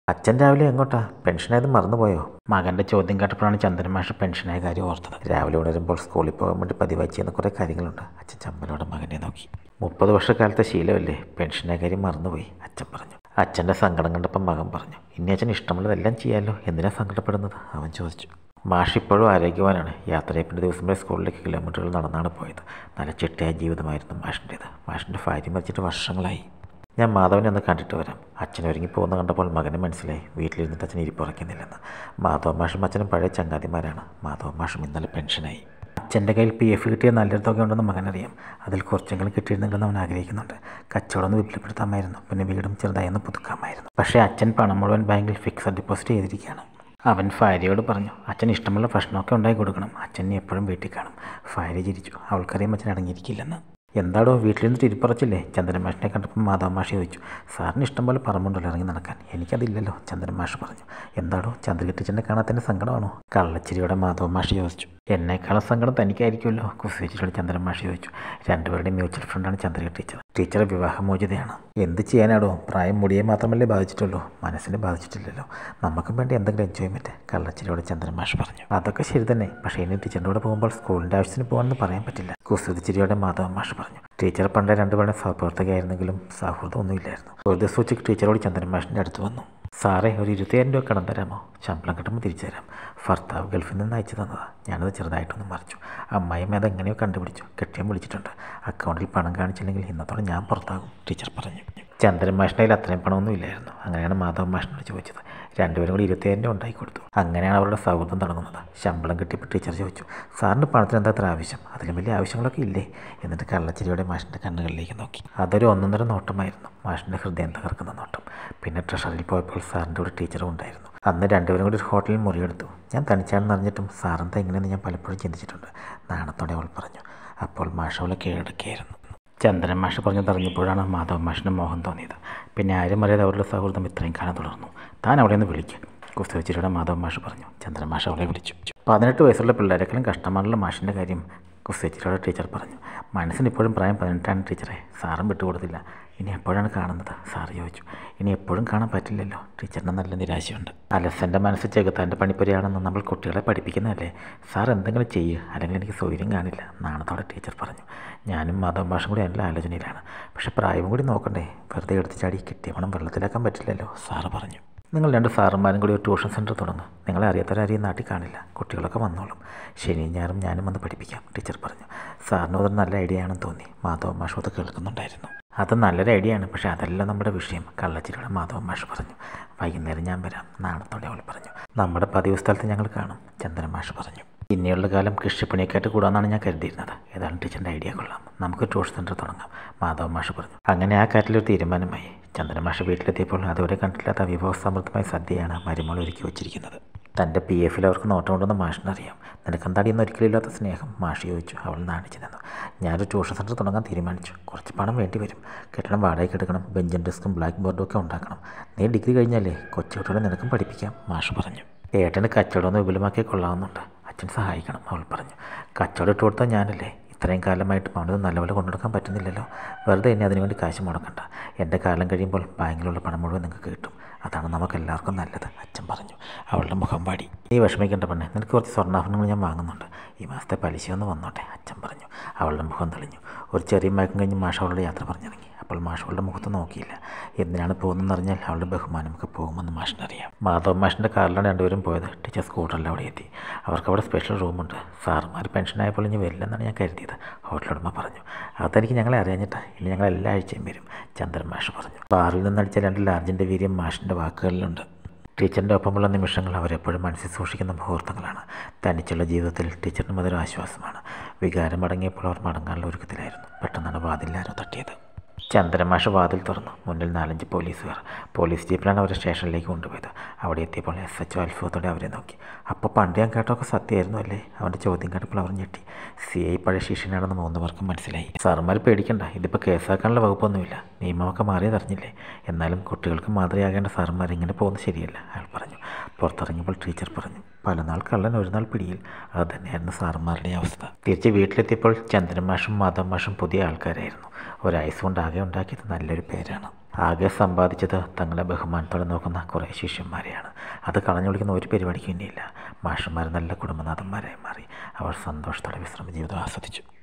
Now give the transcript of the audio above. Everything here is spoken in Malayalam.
അച്ഛൻ രാവിലെ എങ്ങോട്ടാ പെൻഷനായത് മറന്നുപോയോ മകൻ്റെ ചോദ്യം കേട്ടപ്പോഴാണ് ചന്ദ്രൻ മാഷ് പെൻഷനായ കാര്യം ഓർത്തത് രാവിലെ ഉണരുമ്പോൾ സ്കൂളിൽ പോകാൻ വേണ്ടി പതിവായി ചെയ്യുന്ന കുറേ കാര്യങ്ങളുണ്ട് അച്ഛൻ ചമ്മലോടെ മകനെ നോക്കി മുപ്പത് വർഷക്കാലത്തെ ശീലമല്ലേ പെൻഷനായ കാര്യം മറന്നുപോയി അച്ഛൻ പറഞ്ഞു അച്ഛൻ്റെ സങ്കടം കണ്ടപ്പോൾ മകൻ പറഞ്ഞു ഇനി അച്ഛൻ ഇഷ്ടമുള്ളതെല്ലാം ചെയ്യാമല്ലോ എന്തിനാ സങ്കടപ്പെടുന്നത് അവൻ ചോദിച്ചു മാഷ് ഇപ്പോഴും ആരോഗ്യവാനാണ് യാത്രയപ്പിൻ്റെ ദിവസം വരെ സ്കൂളിലേക്ക് കിലോമീറ്ററുകൾ നടന്നാണ് പോയത് നല്ല ചിട്ടയായ ജീവിതമായിരുന്നു മാഷിൻ്റേത് മാഷിൻ്റെ ഭാര്യ മരിച്ചിട്ട് വർഷങ്ങളായി ഞാൻ മാധവനെ ഒന്ന് കണ്ടിട്ട് വരാം അച്ഛൻ ഒരുങ്ങി പോകുന്ന കണ്ടപ്പോൾ മകന് മനസ്സിലായി വീട്ടിലിരുന്നിട്ട് അച്ഛൻ ഇരിപ്പുറയ്ക്കുന്നില്ലെന്ന് മാധവ മാഷും അച്ഛനും പഴയ ചങ്ങാതിമാരാണ് മാധവ മാഷും ഇന്നലെ പെൻഷനായി അച്ഛൻ്റെ കയ്യിൽ പി എഫ് കിട്ടിയ നല്ലൊരു തുക ഉണ്ടെന്ന് മകനറിയാം അതിൽ കുറച്ചെങ്കിലും കിട്ടിയിരുന്നെങ്കിലും അവൻ ആഗ്രഹിക്കുന്നുണ്ട് കച്ചവടം ഒന്ന് വിപുലപ്പെടുത്താമായിരുന്നു പിന്നെ വീടും ചെറുതായി ഒന്ന് പുതുക്കാമായിരുന്നു പക്ഷേ അച്ഛൻ പണം മുഴുവൻ ബാങ്കിൽ ഫിക്സഡ് ഡെപ്പോസിറ്റ് ചെയ്തിരിക്കുകയാണ് അവൻ ഭാര്യയോട് പറഞ്ഞു അച്ഛൻ ഇഷ്ടമുള്ള ഭക്ഷണമൊക്കെ ഉണ്ടാക്കി കൊടുക്കണം അച്ഛൻ എപ്പോഴും വീട്ടിൽ കാണും ഭാര്യ ചിരിച്ചു അവൾക്കറിയാം അച്ഛൻ അടങ്ങിയിരിക്കില്ലെന്ന് എന്താടോ വീട്ടിൽ നിന്നിട്ട് ഇരിപ്പറച്ചില്ലേ ചന്ദ്രമാഷിനെ കണ്ടപ്പോൾ മാധവ മാഷി ചോദിച്ചു സാറിന് ഇഷ്ടം പോലെ പറമ്പുണ്ടല്ലോ ഇറങ്ങി നടക്കാൻ എനിക്കതില്ലല്ലോ ചന്ദ്രൻ മാഷ് പറഞ്ഞു എന്താടോ ചന്ദ്രക ടീച്ചറിനെ കാണാത്തതിൻ്റെ സങ്കടമാണോ കള്ളച്ചിരിയോടെ മാധവ മാഷി ചോദിച്ചു എന്നേക്കാളും സങ്കടം തനിക്കായിരിക്കുമല്ലോ കുസേച്ചിയോട് ചന്ദ്രൻ മാഷി ചോദിച്ചു രണ്ടുപേരുടെയും മ്യൂച്വൽ ഫ്രണ്ടാണ് ചന്ദ്രക ടീച്ചർ ടീച്ചർ വിവാഹമോചിതയാണ് എന്ത് ചെയ്യാനാടോ പ്രായം മുടിയെ മാത്രമല്ലേ ബാധിച്ചിട്ടുള്ളൂ മനസ്സിനെ ബാധിച്ചിട്ടില്ലല്ലോ നമുക്കും വേണ്ടി എന്തെങ്കിലും എൻജോയ്മെൻറ്റ് കള്ളച്ചിരിയോട് ചന്ദ്രൻ മാഷ് പറഞ്ഞു അതൊക്കെ ശരി തന്നെ പക്ഷേ ഇനി ടീച്ചറിൻ്റെ കൂടെ പോകുമ്പോൾ സ്കൂളിൻ്റെ ആവശ്യത്തിന് പോകാമെന്ന് പറയാൻ പറ്റില്ല കുസൃതിച്ചിരിയോടെ മാധവ മാഷ് പറഞ്ഞു ടീച്ചർ പണ്ട് രണ്ടുപേരുടെ സഹപ്രവർത്തകയായിരുന്നെങ്കിലും സൗഹൃദം ഒന്നുമില്ലായിരുന്നു ഒരു ദിവസം ഉച്ചയ്ക്ക് ടീച്ചറോട് ചന്ദ്രൻ മാഷിൻ്റെ അടുത്ത് വന്നു സാറേ ഒരു ഇരുപത്തിയായിരം രൂപ കടം തരാമോ ശമ്പളം കിട്ടുമ്പോൾ തിരിച്ചു തരാം ഭർത്താവ് ഗൾഫിൽ നിന്ന് അയച്ചു തന്നതാണ് ഞാനത് ചെറുതായിട്ടൊന്ന് മറിച്ചു അമ്മായിമ്മ അതെങ്ങനെയോ കണ്ടുപിടിച്ചു കെട്ടിയം വിളിച്ചിട്ടുണ്ട് അക്കൗണ്ടിൽ പണം കാണിച്ചില്ലെങ്കിൽ ഇന്നത്തോടെ ഞാൻ പുറത്താകും ടീച്ചർ പറഞ്ഞു ചന്ദ്രൻ മാഷിൻ്റെ കയ്യിൽ അത്രയും പണമൊന്നും ഇല്ലായിരുന്നു അങ്ങനെയാണ് മാധവ മാഷിനോട് ചോദിച്ചത് രണ്ടുപേരും കൂടി ഇരുപത്തിയായിരം രൂപ ഉണ്ടാക്കി കൊടുത്തു അങ്ങനെയാണ് അവരുടെ സൗഹൃദം തുടങ്ങുന്നത് ശമ്പളം കിട്ടിയപ്പോൾ ടീച്ചർ ചോദിച്ചു സാറിന് പണത്തിന് എന്താ അത്ര ആവശ്യം അതിലും വലിയ ആവശ്യങ്ങളൊക്കെ ഇല്ലേ എന്നിട്ട് കള്ളച്ചിരിയോടെ മാഷിൻ്റെ കണ്ണുകളിലേക്ക് നോക്കി അതൊരു ഒന്നൊന്നര നോട്ടമായിരുന്നു മാഷിൻ്റെ ഹൃദയം തകർക്കുന്ന നോട്ടം പിന്നെ ട്രഷറിയിൽ പോയപ്പോൾ സാറിൻ്റെ കൂടെ ടീച്ചറും ഉണ്ടായിരുന്നു അന്ന് രണ്ടുപേരും കൂടി ഒരു ഹോട്ടലിൽ മുറിയെടുത്തു ഞാൻ തനിച്ചാണെന്ന് അറിഞ്ഞിട്ടും സാറെന്താ എങ്ങനെയെന്ന് ഞാൻ പലപ്പോഴും ചിന്തിച്ചിട്ടുണ്ട് നാണത്തോടെ അവൾ പറഞ്ഞു അപ്പോൾ മാഷ് അവളെ കീഴടക്കിയായിരുന്നു ചന്ദ്രൻ മാഷ് പറഞ്ഞതറിഞ്ഞപ്പോഴാണ് മാധവ മാഷിന് മോഹം തോന്നിയത് പിന്നെ ആരും അറിയാതെ അവരുടെ സൗഹൃദം ഇത്രയും കാലം തുടർന്നു താൻ അവളെ ഒന്ന് വിളിക്കുക കുസ്തവച്ചിരിയുടെ മാധവ മാഷ് പറഞ്ഞു ചന്ദ്രൻ മാഷ് അവളെ വിളിച്ചു പതിനെട്ട് വയസ്സുള്ള പിള്ളേരെക്കാളും കഷ്ടമാണുള്ള മാഷിൻ്റെ കാര്യം കുസ്തവച്ചിരിയുടെ ടീച്ചർ പറഞ്ഞു മനസ്സിന് ഇപ്പോഴും പ്രായം പതിനെട്ടാണ് ടീച്ചറെ സാറും വിട്ടുകൊടുത്തില്ല ഇനി എപ്പോഴാണ് കാണുന്നത് സാറ് ചോദിച്ചു ഇനി എപ്പോഴും കാണാൻ പറ്റില്ലല്ലോ ടീച്ചറിന് നല്ല നിരാശയുണ്ട് അലസൻ്റെ മനസ്സ് ചെകുത്താൻ്റെ പണിപ്പുരയാണെന്ന് നമ്മൾ കുട്ടികളെ പഠിപ്പിക്കുന്നതല്ലേ സാർ എന്തെങ്കിലും ചെയ്യുക അല്ലെങ്കിൽ എനിക്ക് സൗകര്യം കാണില്ല നാണത്തോടെ ടീച്ചർ പറഞ്ഞു ഞാനും മാധവ ഭാഷയും കൂടി നല്ല ആലോചനയിലാണ് പക്ഷെ പ്രായവും കൂടി നോക്കണ്ടേ വെറുതെ എടുത്ത് ചാടി കിട്ടിയ പണം വെള്ളത്തിലാക്കാൻ പറ്റില്ലല്ലോ സാറ് പറഞ്ഞു നിങ്ങൾ രണ്ട് സാറന്മാരും കൂടി ഒരു ട്യൂഷൻ സെൻറ്റർ തുടങ്ങും നിങ്ങളെ അറിയാത്തവരാരെയും നാട്ടിൽ കാണില്ല കുട്ടികളൊക്കെ വന്നോളും ശനിയും ഞായറും ഞാനും വന്ന് പഠിപ്പിക്കാം ടീച്ചർ പറഞ്ഞു സാറിന് അതൊരു നല്ല ഐഡിയ ആണെന്ന് തോന്നി മാധവ മാഷ് അത് കേൾക്കുന്നുണ്ടായിരുന്നു അത് നല്ലൊരു ഐഡിയ ആണ് പക്ഷേ അതല്ല നമ്മുടെ വിഷയം കള്ളച്ചിരിയുടെ മാധവ മാഷ് പറഞ്ഞു വൈകുന്നേരം ഞാൻ വരാം നാണത്തോടെ അവൾ പറഞ്ഞു നമ്മുടെ പതിവ് സ്ഥലത്ത് ഞങ്ങൾ കാണും ചന്ദ്രൻ മാഷ് പറഞ്ഞു ഇനിയുള്ള കാലം കൃഷിപ്പണിയൊക്കെയായിട്ട് കൂടാമെന്നാണ് ഞാൻ കരുതിയിരുന്നത് ഏതാണ് ടീച്ചറിൻ്റെ ഐഡിയ കൊള്ളാം നമുക്ക് ട്യൂഷൻ സെൻറ്റർ തുടങ്ങാം മാധവ മാഷ് പറഞ്ഞു അങ്ങനെ ആ കാര്യത്തിലൊരു തീരുമാനമായി ചന്ദ്രൻ മാഷ് വീട്ടിലെത്തിയപ്പോൾ അതുവരെ കണ്ടിട്ടില്ലാത്ത വിഭവസമൃദ്ധമായ സദ്യയാണ് മരുമോൾ ഒരുക്കി വച്ചിരിക്കുന്നത് തൻ്റെ പി എഫിൽ അവർക്ക് നോട്ടം കൊണ്ടുവന്ന മാഷിനറിയാം നിനക്കെന്താടിയെന്ന് ഒരിക്കലില്ലാത്ത സ്നേഹം മാഷി ചോദിച്ചു അവൾ നാണിച്ചു നിന്നു ഞാനൊരു ട്യൂഷൻ സെൻറ്റർ തുടങ്ങാൻ തീരുമാനിച്ചു കുറച്ച് പണം വേണ്ടി വരും കെട്ടിടം വാടകയ്ക്ക് എടുക്കണം ബെഞ്ചും ഡെസ്കും ബ്ലാക്ക് ബോർഡും ഒക്കെ ഉണ്ടാക്കണം നീ ഡിഗ്രി കഴിഞ്ഞാലേ കൊച്ചുകുട്ടികളെ നിനക്കും പഠിപ്പിക്കാം മാഷ് പറഞ്ഞു ഏട്ടന് കച്ചവടം ഒന്ന് വിപുലമാക്കി കൊള്ളാവുന്നുണ്ട് അച്ഛൻ സഹായിക്കണം അവൾ പറഞ്ഞു കച്ചവടം ഇട്ട് കൊടുത്താൽ ഞാനല്ലേ ഇത്രയും കാലമായിട്ട് അവനത് നല്ലപോലെ കൊണ്ടുനടക്കാൻ പറ്റുന്നില്ലല്ലോ വെറുതെ എന്നെ അതിനുവേണ്ടി കാശ് മുടക്കണ്ട എൻ്റെ കാലം കഴിയുമ്പോൾ ബാങ്കിലുള്ള പണം മുഴുവൻ നിങ്ങൾക്ക് കിട്ടും അതാണ് നമുക്ക് എല്ലാവർക്കും നല്ലത് അച്ഛൻ പറഞ്ഞു അവളുടെ മുഖം പാടി നീ വിഷമിക്കേണ്ട പെണ്ണെ നിനക്ക് കുറച്ച് സ്വർണ്ണാഭരണങ്ങൾ ഞാൻ വാങ്ങുന്നുണ്ട് ഈ മാസത്തെ പലിശ ഒന്ന് വന്നോട്ടെ അച്ഛൻ പറഞ്ഞു അവളുടെ മുഖം തെളിഞ്ഞു ഒരു ചെറിയ മയക്കം കഴിഞ്ഞ് മാഷ അവളുടെ യാത്ര പറഞ്ഞിറങ്ങി അപ്പോൾ മാഷ് അവളുടെ മുഖത്ത് നോക്കിയില്ല എന്തിനാണ് പോകുന്നതെന്ന് അറിഞ്ഞാൽ അവളുടെ ബഹുമാനമൊക്കെ പോകുമെന്ന് മാഷിനറിയാം മാധവ് മാഷിൻ്റെ കാറിലാണ് രണ്ടുപേരും പോയത് ടീച്ചർ സ്കൂട്ടറിൽ അവിടെ എത്തി അവർക്ക് അവിടെ സ്പെഷ്യൽ റൂമുണ്ട് സാറുമാർ പെൻഷനായപ്പോൾ ഇനി വരില്ലെന്നാണ് ഞാൻ കരുതിയത് ഹോട്ടലുടമ പറഞ്ഞു അതെനിക്ക് ഞങ്ങളെ അറിയാഞ്ഞിട്ടാ ഇനി ഞങ്ങൾ എല്ലാ ആഴ്ചയും വരും ചന്ദ്രൻ മാഷ് പറഞ്ഞു ബാറിൽ നിന്നടിച്ച രണ്ട് ലാർജിൻ്റെ വീര്യം മാഷിൻ്റെ വാക്കുകളിലുണ്ട് ടീച്ചറിൻ്റെ ഒപ്പമുള്ള നിമിഷങ്ങൾ അവരെപ്പോഴും മനസ്സിൽ സൂക്ഷിക്കുന്ന മുഹൂർത്തങ്ങളാണ് തനിച്ചുള്ള ജീവിതത്തിൽ ടീച്ചറിനും അതൊരു ആശ്വാസമാണ് വികാരം അടങ്ങിയപ്പോൾ അവർ മടങ്ങാനുള്ള ഒരുക്കത്തിലായിരുന്നു പെട്ടെന്നാണ് വാതിലാരോ തട്ടിയത് ചന്ദ്രമാഷ വാതിൽ തുറന്നു മുന്നിൽ നാലഞ്ച് പോലീസുകാർ പോലീസ് ജീപ്പിലാണ് അവരെ സ്റ്റേഷനിലേക്ക് കൊണ്ടുപോയത് അവിടെ എത്തിയപ്പോൾ എസ് എച്ച് അത്ഭുതത്തോടെ അവരെ നോക്കി അപ്പോൾ പണ്ട് ഞാൻ കേട്ടൊക്കെ സത്യമായിരുന്നു അല്ലേ അവൻ്റെ ചോദ്യം കേട്ടപ്പോൾ അവർ ഞെട്ടി സി ഐ പഴയ ശിഷ്യനാണെന്ന് മൂന്ന് പേർക്കും മനസ്സിലായി സാറുമാർ പേടിക്കണ്ട ഇതിപ്പോൾ കേസാക്കാനുള്ള വകുപ്പൊന്നുമില്ല നിയമമൊക്കെ മാറിയതറിഞ്ഞില്ലേ എന്നാലും കുട്ടികൾക്ക് മാതൃയാകേണ്ട സാറുമാർ ഇങ്ങനെ പോകുന്നത് ശരിയല്ല അയാൾ പറഞ്ഞു പുറത്തിറങ്ങിയപ്പോൾ ടീച്ചർ പറഞ്ഞു പല നാൾ കള്ളൻ ഒരു നാൾ പിടിയിൽ അത് തന്നെയായിരുന്നു സാറുമാരുടെ അവസ്ഥ തിരിച്ച് വീട്ടിലെത്തിയപ്പോൾ ചന്ദ്രൻ മാഷും മാധവ് മാഷും പുതിയ ആൾക്കാരായിരുന്നു ഒരായുസ് കൊണ്ട് ആകെ ഉണ്ടാക്കിയത് നല്ലൊരു പേരാണ് ആകെ സമ്പാദിച്ചത് തങ്ങളെ ബഹുമാനത്തോടെ നോക്കുന്ന കുറേ ശിഷ്യന്മാരെയാണ് അത് കളഞ്ഞു വിളിക്കുന്ന ഒരു പരിപാടിക്കും ഇനിയില്ല മാഷന്മാർ നല്ല കുടുംബനാഥന്മാരായി മാറി അവർ സന്തോഷത്തോടെ വിശ്രമ ജീവിതം ആസ്വദിച്ചു